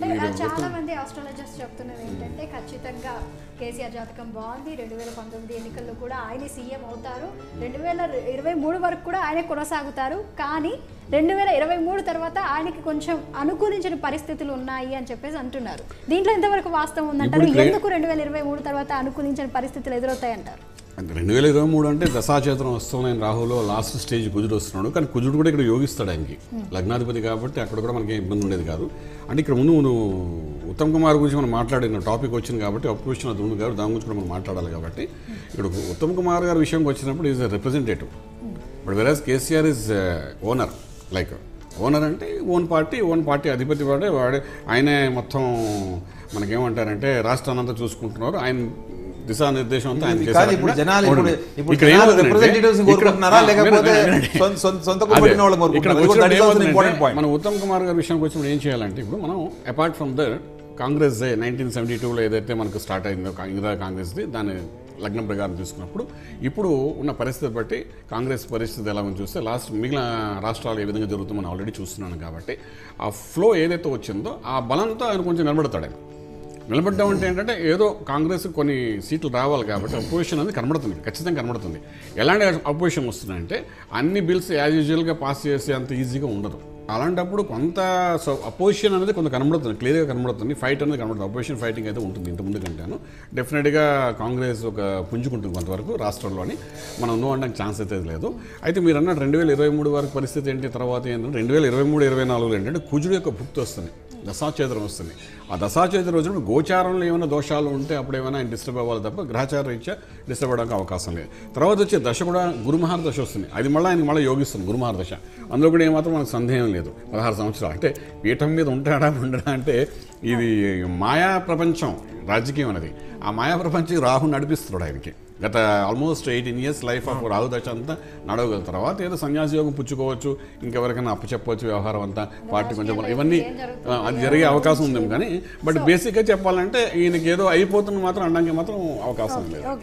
అంటే మీరు ఆ, చాలా మంది ఆస్ట్రాలజర్స్ చెప్తున్నది ఏంటంటే ఖచ్చితంగా కేసీఆర్ జాతకం బాగుంది రెండు వేల పంతొమ్మిది ఎన్నికల్లో కూడా ఆయన సీఎం అవుతారు రెండు వేల ఇరవై మూడు వరకు కూడా ఆయన కొనసాగుతారు కానీ రెండు వేల ఇరవై మూడు తర్వాత ఆయనకి కొంచెం అనుకూలించిన పరిస్థితులు ఉన్నాయి అని చెప్పేసి అంటున్నారు దీంట్లో ఎంతవరకు వాస్తవం ఉందంటారు ఇప్పుడు క్లే- ఎందుకు రెండు వేల ఇరవై మూడు తర్వాత అనుకూలించిన పరిస్థితులు ఎదురవుతాయి అంటారు అంటే రెండు వేల ఇరవై మూడు అంటే దశాచేతనం వస్తున్నాయి రాహులో లాస్ట్ స్టేజ్ కుజుడు వస్తున్నాడు కానీ కుజుడు కూడా ఇక్కడ యోగిస్తాడు ఆయనకి లగ్నాధిపతి కాబట్టి అక్కడ కూడా మనకి ఇబ్బంది ఉండేది కాదు అంటే ఇక్కడ ముందు నువ్వు ఉత్తమ్ కుమార్ గురించి మనం మాట్లాడిన టాపిక్ వచ్చింది కాబట్టి అపోజిషన్ అది ఉంది కాబట్టి దాని గురించి కూడా మనం మాట్లాడాలి కాబట్టి ఇక్కడ ఉత్తమ్ కుమార్ గారి విషయంకి వచ్చినప్పుడు is representative but whereas KCR is owner like owner అంటే ఓన్ పార్టీ ఓన్ పార్టీ అధిపతి వాడే వాడే ఆయనే మొత్తం మనకేమంటారంటే రాష్ట్రాన్ని అంతా చూసుకుంటున్నారు ఆయన దిశానిర్దేశం అంతా ఆయన ఇది చేశారు కాదు ఇప్పుడు అక్కడ. జనాలు ఇప్పుడు చూడండి. ఇప్పుడు ఇక్కడ జనాలు ఏమవుతుందంటే representatives ని ఇక్కడ- కోరుకుంటున్నారా ఆ, లేకపోతే వినండి, వినండి. సొంత- సొంత- సొంత అదే. కుటుంబం వాళ్ళని ఇక్కడ కోరుకుంటున్నారా? వచ్చినప్పుడు That is also an ఏమవుతుందంటే, important point. మన ఉత్తమ్ కుమార్ గారి విషయానికి వచ్చినప్పుడు ఏం చేయాలంటే ఇప్పుడు మనం apart from the Congress nineteen seventy టూలో ఏదైతే మనకు స్టార్ట్ అయిందో కా- ఇందిరా కాంగ్రెస్ది దాని లగ్నం ప్రకారం తీసుకున్నప్పుడు ఇప్పుడు ఉన్న పరిస్థితి బట్టి కాంగ్రెస్ పరిస్థితి ఎలా ఉంది చూస్తే లాస్ట్ మిగిలిన రాష్ట్రాలు ఏ విధంగా జరుగుతుందో మనం ఆల్రెడీ చూస్తున్నాను కాబట్టి ఆ ఫ్లో ఏదైతే వచ్చిందో ఆ బలంతో ఆయన కొంచెం నిలబడతాడు ఆయన నిలబడ్డం అంటే ఏంటంటే ఏదో కాంగ్రెస్ కొన్ని సీట్లు రావాలి కాబట్టి అపోజిషన్ అనేది కనబడుతుంది ఖచ్చితంగా కనబడుతుంది ఎలాంటి అపోజిషన్ వస్తుందంటే అన్ని బిల్స్ యాజ్ యూజువల్గా పాస్ చేసే అంత ఈజీగా ఉండదు అలాంటప్పుడు కొంత సో అపోజిషన్ అనేది కొంత కనబడుతుంది క్లియర్గా కనబడుతుంది ఫైట్ అనేది కనబడుతుంది అపోజిషన్ ఫైటింగ్ అయితే ఉంటుంది ఇంత ముందు కంటాను డెఫినెట్గా కాంగ్రెస్ ఒక పుంజుకుంటుంది కొంతవరకు రాష్ట్రంలోని మనం నో అనడానికి ఛాన్స్ అయితే లేదు అయితే మీరు అన్నట్టు రెండు వేల ఇరవై మూడు వరకు పరిస్థితి ఏంటి తర్వాత ఏంటంటే రెండు వేల ఇరవై మూడు ఇరవై నాలుగులో ఏంటంటే కుజుడు యొక్క భుక్తి వస్తుంది దశాచేతనం వస్తుంది ఆ దశాచేతనం వచ్చినప్పుడు గోచారంలో ఏమైనా దోషాలు ఉంటే అప్పుడు ఏమైనా ఆయన డిస్టర్బ్ అవ్వాలి తప్ప గ్రహచార రీత్యా డిస్టర్బ్ అవ్వడానికి అవకాశం లేదు తర్వాత వచ్చే దశ కూడా గురుమహార దశ వస్తుంది అది మళ్ళీ ఆయన మళ్ళీ యోగిస్తుంది గురుమహార దశ అందులో కూడా ఏమాత్రం మనకు సందేహం లేదు పదహారు సంవత్సరాలు అంటే పీఠం మీద ఉంటాడా ఉండడా అంటే ఇది మాయా ప్రపంచం రాజకీయం అనేది ఆ మాయా ప్రపంచం రాహు నడిపిస్తున్నాడు ఆయనకి గత almost eighteen years life of Rahu దశ అంతా నడవగల తర్వాత ఏదో సన్యాసి యోగం పుచ్చుకోవచ్చు ఇంకెవరికైనా అప్పు చెప్పవచ్చు వ్యవహారం అంతా పార్టీ కొంచెం ఇవన్నీ ఆ, అది జరిగే అవకాశం ఉంది కానీ బట్ బేసిక్గా చెప్పాలంటే ఈయనకి ఏదో అయిపోతుంది మాత్రం అనడానికి మాత్రం అవకాశం లేదు